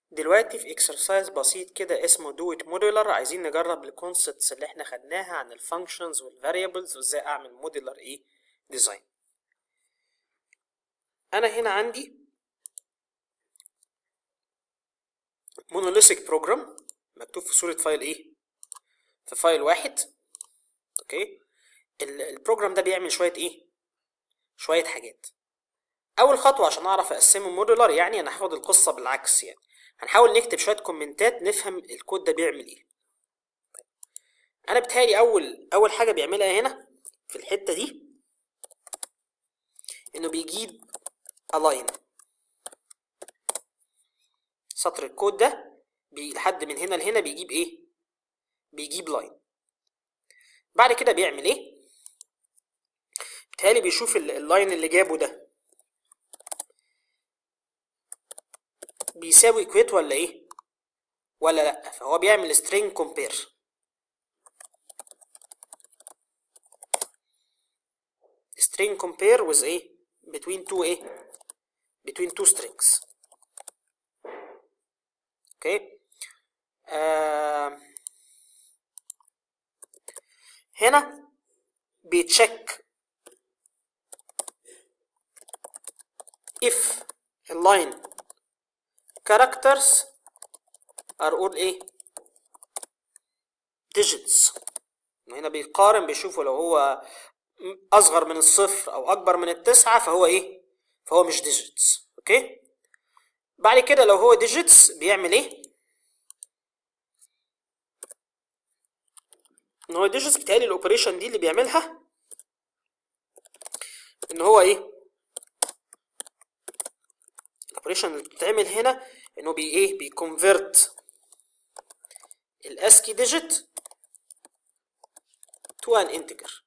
دلوقتي في اكسرسايز بسيط كده اسمه do it modular عايزين نجرب الكونسبتس اللي احنا خدناها عن الفانكشنز والفاريبلز وازاي اعمل موديلر ايه ديزاين انا هنا عندي مونوليثيك بروجرام مكتوب في صورة فايل ايه في فايل واحد اوكي ال- البروجرام ده بيعمل شوية ايه شوية حاجات اول خطوة عشان اعرف اقسمه مودولار يعني انا هاخد القصة بالعكس يعني هنحاول نكتب شوية كومنتات نفهم الكود ده بيعمل ايه انا بتهيألي اول اول حاجة بيعملها هنا في الحتة دي انه بيجيب align سطر الكود ده بي- لحد من هنا لهنا بيجيب ايه بيجيب لاين بعد كده بيعمل ايه بيتهيألي بيشوف ال- اللاين اللي جابه ده بيساوي كويت ولا ايه ولا لا فهو بيعمل string compare string compare with ايه between two ايه between two strings اوكي آه هنا بيتشيك if اللاين characters are all ايه digits هنا بيقارن بيشوفه لو هو اصغر من الصفر او اكبر من التسعة فهو ايه فهو مش digits اوكي بعد كده لو هو digits بيعمل ايه ان هو digits بتهيألي الاوبريشن دي اللي بيعملها ان هو ايه الاوبريشن اللي بتتعمل هنا انه بي ايه بيكونفرت الاسكي ديجيت تو ان انتجر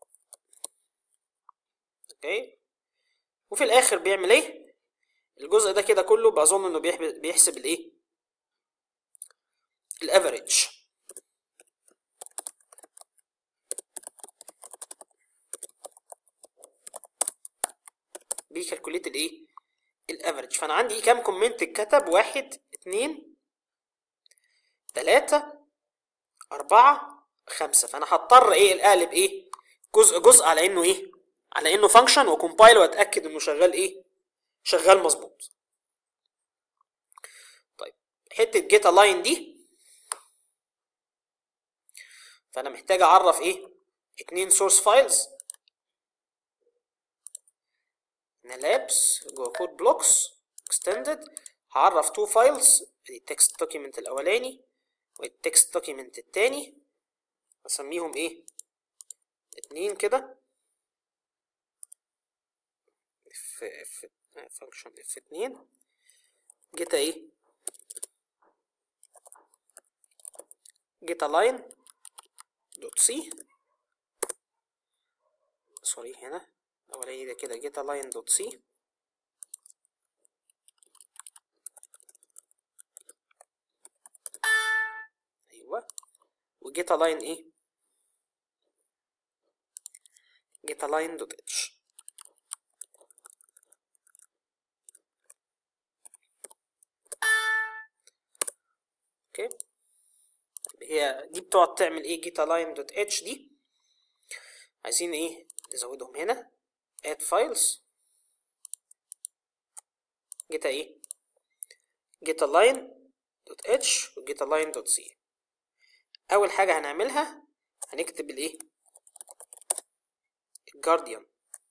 اوكي وفي الاخر بيعمل ايه الجزء ده كده كله بظن انه بيحب- بيحسب الايه الافريج بيكالكوليت الايه الافريج فانا عندي كام كومنت اتكتب واحد اتنين تلاتة أربعة خمسة فأنا هضطر إيه أقلب إيه جزء جزء على إنه إيه على إنه فانكشن وكومبايل وأتأكد إنه شغال إيه شغال مظبوط طيب حتة جيت الاين دي فأنا محتاج أعرف إيه اتنين سورس فايلز نلابس جوه كود بلوكس اكستندد هعرف تو فايلز التكست دوكيمنت الاولاني والتكست دوكيمنت التاني اسميهم ايه اتنين كده اف اف فانكشن اف اتنين جيت ايه جيت الاين دوت سي سوري هنا اولاني ده كده جيت الاين دوت سي ايوه وجيت الاين ايه جيت الاين دوت اتش اوكي هي دي بتقعد تعمل ايه جيت الاين دوت اتش دي عايزين ايه نزودهم هنا add files جيت ايه جيت align دوت اتش وجيت align دوت سي اول حاجه هنعملها هنكتب الايه الجارديان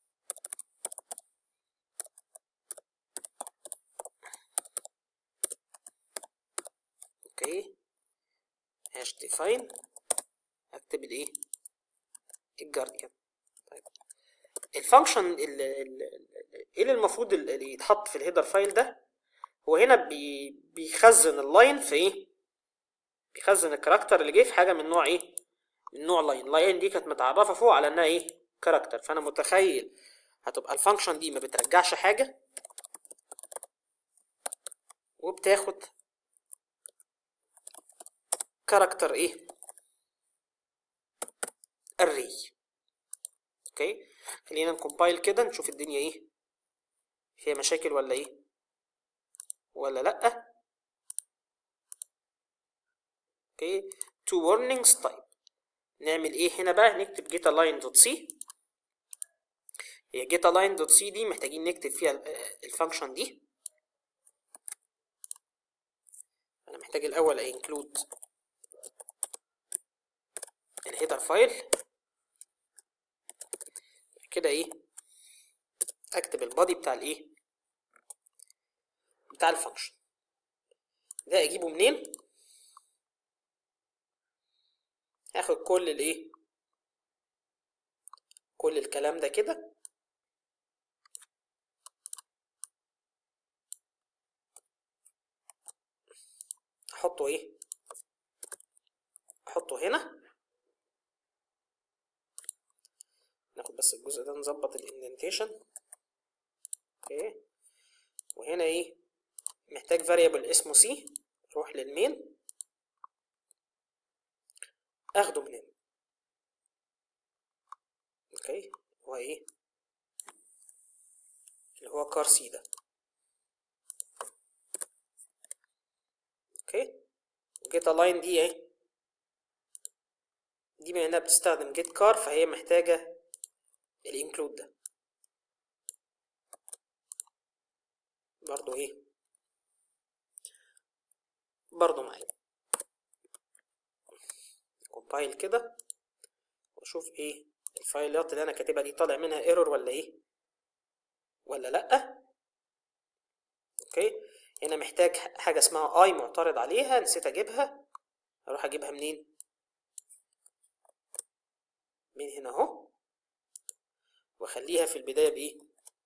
اوكي هاش ديفاين هكتب الايه الجارديان طيب الفانكشن ال- ال- ال- ايه اللي المفروض ال- اللي يتحط في الهيدر فايل ده هو هنا بي بيخزن اللاين في ايه بيخزن الكاركتر اللي جه في حاجه من نوع ايه من نوع لاين لاين دي كانت متعرفه فوق على انها ايه كاركتر فانا متخيل هتبقى الفانكشن دي ما بترجعش حاجه وبتاخد كاركتر ايه array اوكي خلينا نكمبايل كده نشوف الدنيا ايه فيها مشاكل ولا ايه ولا لا اوكي تو warnings طيب نعمل ايه هنا بقى نكتب get align dot c هي get align dot c دي محتاجين نكتب فيها الفانكشن دي انا محتاج الاول انكلود الهيدر فايل كده ايه اكتب البادي بتاع الايه بتاع الفانكشن ده اجيبه منين هاخد كل الايه كل الكلام ده كده احطه ايه احطه هنا ناخد بس الجزء ده نظبط الاندنتيشن اوكي وهنا ايه محتاج variable اسمه c اروح للمين اخده من هنا اوكي هو ايه اللي هو كار سي ده اوكي جيت الاين دي ايه دي بما انها بتستخدم جيت كار فهي محتاجه الانكلود ده برضو ايه برضو معايا كومبايل كده واشوف ايه الفايلات اللي انا كاتبها دي طالع منها ايرور ولا ايه ولا لا اوكي هنا محتاج حاجه اسمها اي معترض عليها نسيت اجيبها اروح اجيبها منين من هنا اهو واخليها في البدايه بايه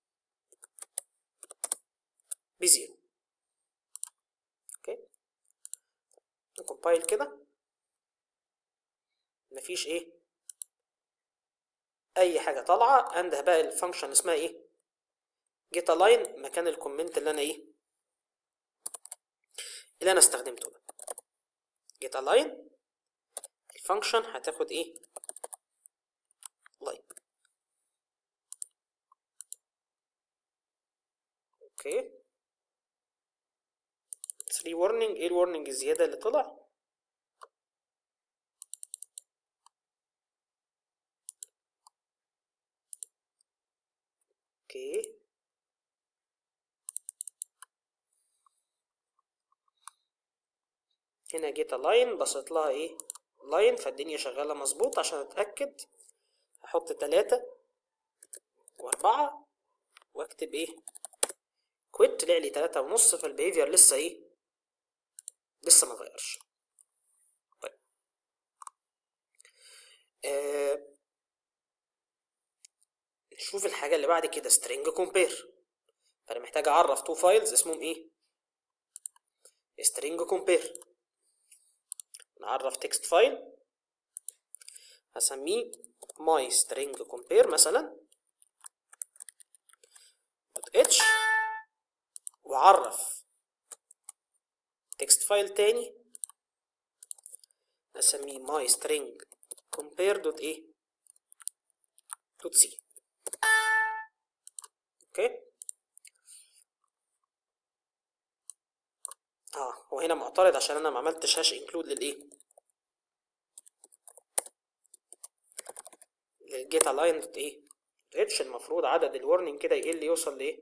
بزيرو اوكي نكمبايل كده مفيش ايه اي حاجه طالعه انده بقى الفانكشن اسمها ايه جيت الاين مكان الكومنت اللي انا ايه اللي انا استخدمته ده جيت الاين الفانكشن هتاخد ايه لاين اوكي 3 warning ايه الورنينج الزياده اللي طلع اوكي هنا جيت لاين بصيت لها ايه لاين فالدنيا شغاله مظبوط عشان اتاكد هحط تلاتة واربعة واكتب ايه كويت طلع لي تلاتة ونص فالبيهيفير لسه ايه لسه ما اتغيرش طيب آه نشوف الحاجة اللي بعد كده string compare فأنا محتاج أعرف تو فايلز اسمهم إيه؟ string compare نعرف text فايل هسميه my string compare مثلا .h وأعرف text فايل تاني هسميه my string compare dot ايه dot c اوكي اه هو هنا معترض عشان انا ما عملتش هاش انكلود للايه للجيت الاين دوت ايه اتش المفروض عدد الورنينج كده يقل يوصل لايه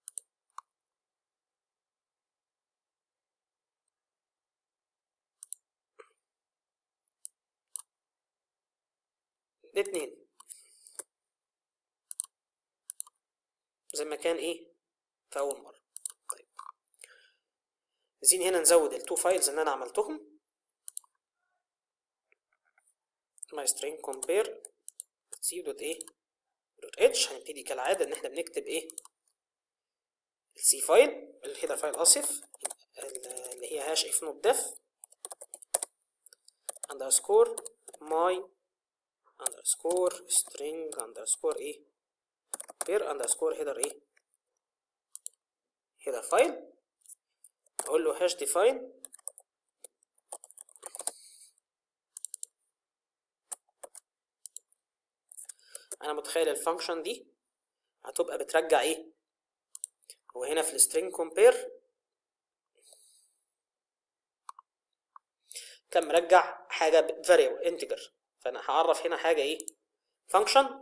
لاتنين زي ما كان ايه في اول مره طيب عايزين هنا نزود التو فايلز اللي انا عملتهم my string compare c دوت ايه دوت اتش هنبتدي كالعاده ان احنا بنكتب ايه السي فايل الهيدر فايل اسف اللي هي هاش اف نوت ديف underscore my underscore string underscore ايه بير اندرسكور هيدر ايه هيدر فايل اقول له هاش ديفاين انا متخيل الفانكشن دي هتبقى بترجع ايه هو هنا في السترينج كومبير كان مرجع حاجه فاريبل انتجر فانا هعرف هنا حاجه ايه فانكشن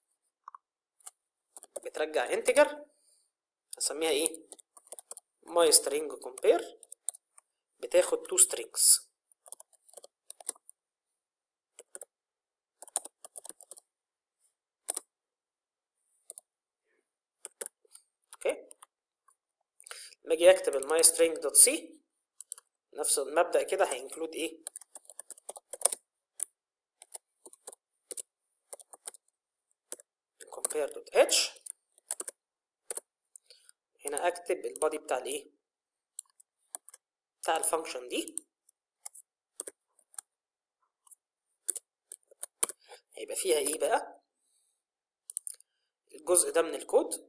بترجع انتجر هسميها ايه my string compare بتاخد two strings اوكي لما اجي اكتب الماي string دوت سي نفس المبدأ كده هينكلود ايه compare دوت h هنا اكتب البادي بتاع الايه بتاع الفانكشن دي هيبقى فيها ايه بقى الجزء ده من الكود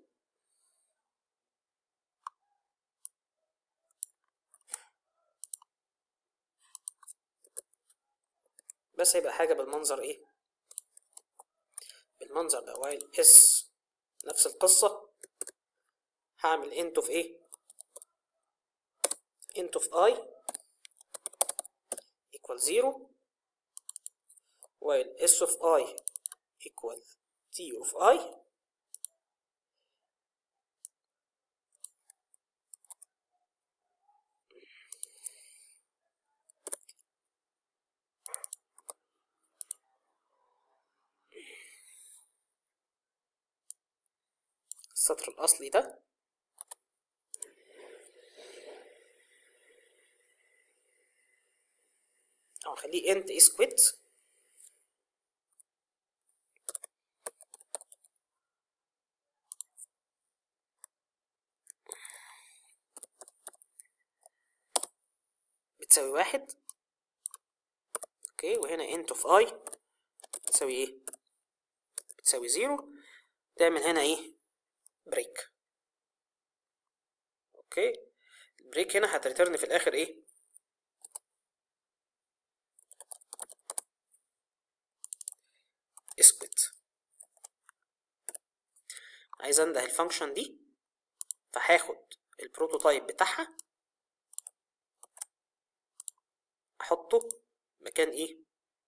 بس هيبقى حاجة بالمنظر ايه بالمنظر ده وايل اس نفس القصة هعمل انت اوف ايه انت اوف اي equal 0 while s of i equal t of i السطر الأصلي ده أو أخليه int is quit بتساوي واحد اوكي وهنا int of i بتساوي ايه بتساوي زيرو تعمل هنا ايه بريك اوكي البريك هنا هتريترن في الاخر ايه اسكت عايز انده الفانكشن دي فهاخد البروتوتايب بتاعها احطه مكان ايه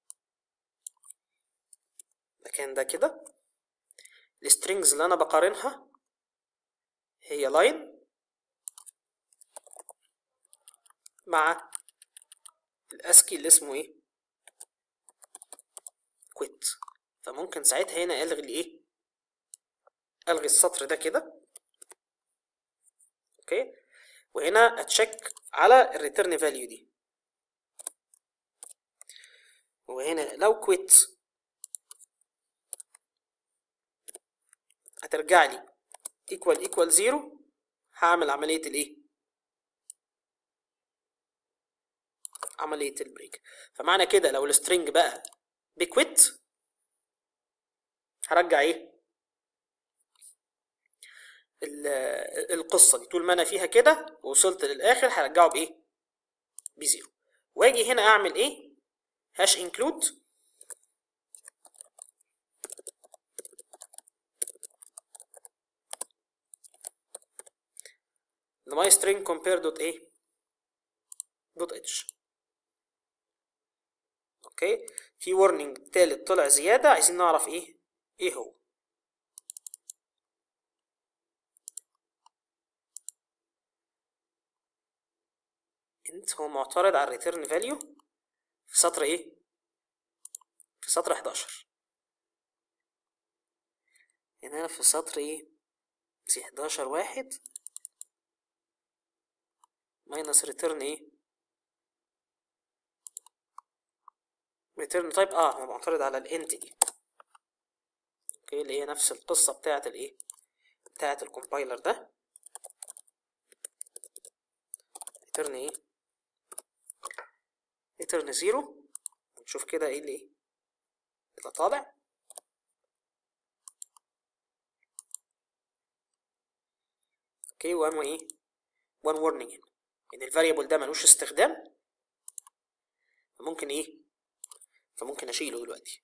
مكان ده كده السترينجز اللي انا بقارنها هي لاين مع الاسكي اللي اسمه ايه كويت فممكن ساعتها هنا الغي الايه الغي السطر ده كده اوكي وهنا اتشيك على الريتيرن فاليو دي وهنا لو كويت هترجع لي equal equal 0 هعمل عملية الايه عملية البريك فمعنى كده لو السترنج بقى بكويت هرجع ايه القصة دي طول ما انا فيها كده ووصلت للاخر هرجعه بايه بزيرو واجي هنا اعمل ايه هاش انكلود my string compare dot a dot h اوكي في warning تالت طلع زيادة عايزين نعرف ايه ايه هو انت هو معترض على الريتيرن فاليو في سطر ايه في سطر 11 هنا في سطر ايه في 11 واحد ماينس ريتيرن ايه ريتيرن تايب اه هو معترض على الانت دي اوكي اللي هي نفس القصة بتاعة الايه بتاعة الكومبايلر ده ريتيرن ايه ريتيرن زيرو نشوف كده ايه اللي ايه اللي طالع اوكي وان ايه وان warning هنا ان الفاريبل ده ملوش استخدام فممكن ايه فممكن اشيله دلوقتي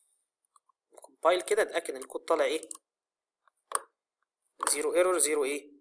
كومبايل كده اتاكد ان الكود طالع ايه زيرو ايرور زيرو ايه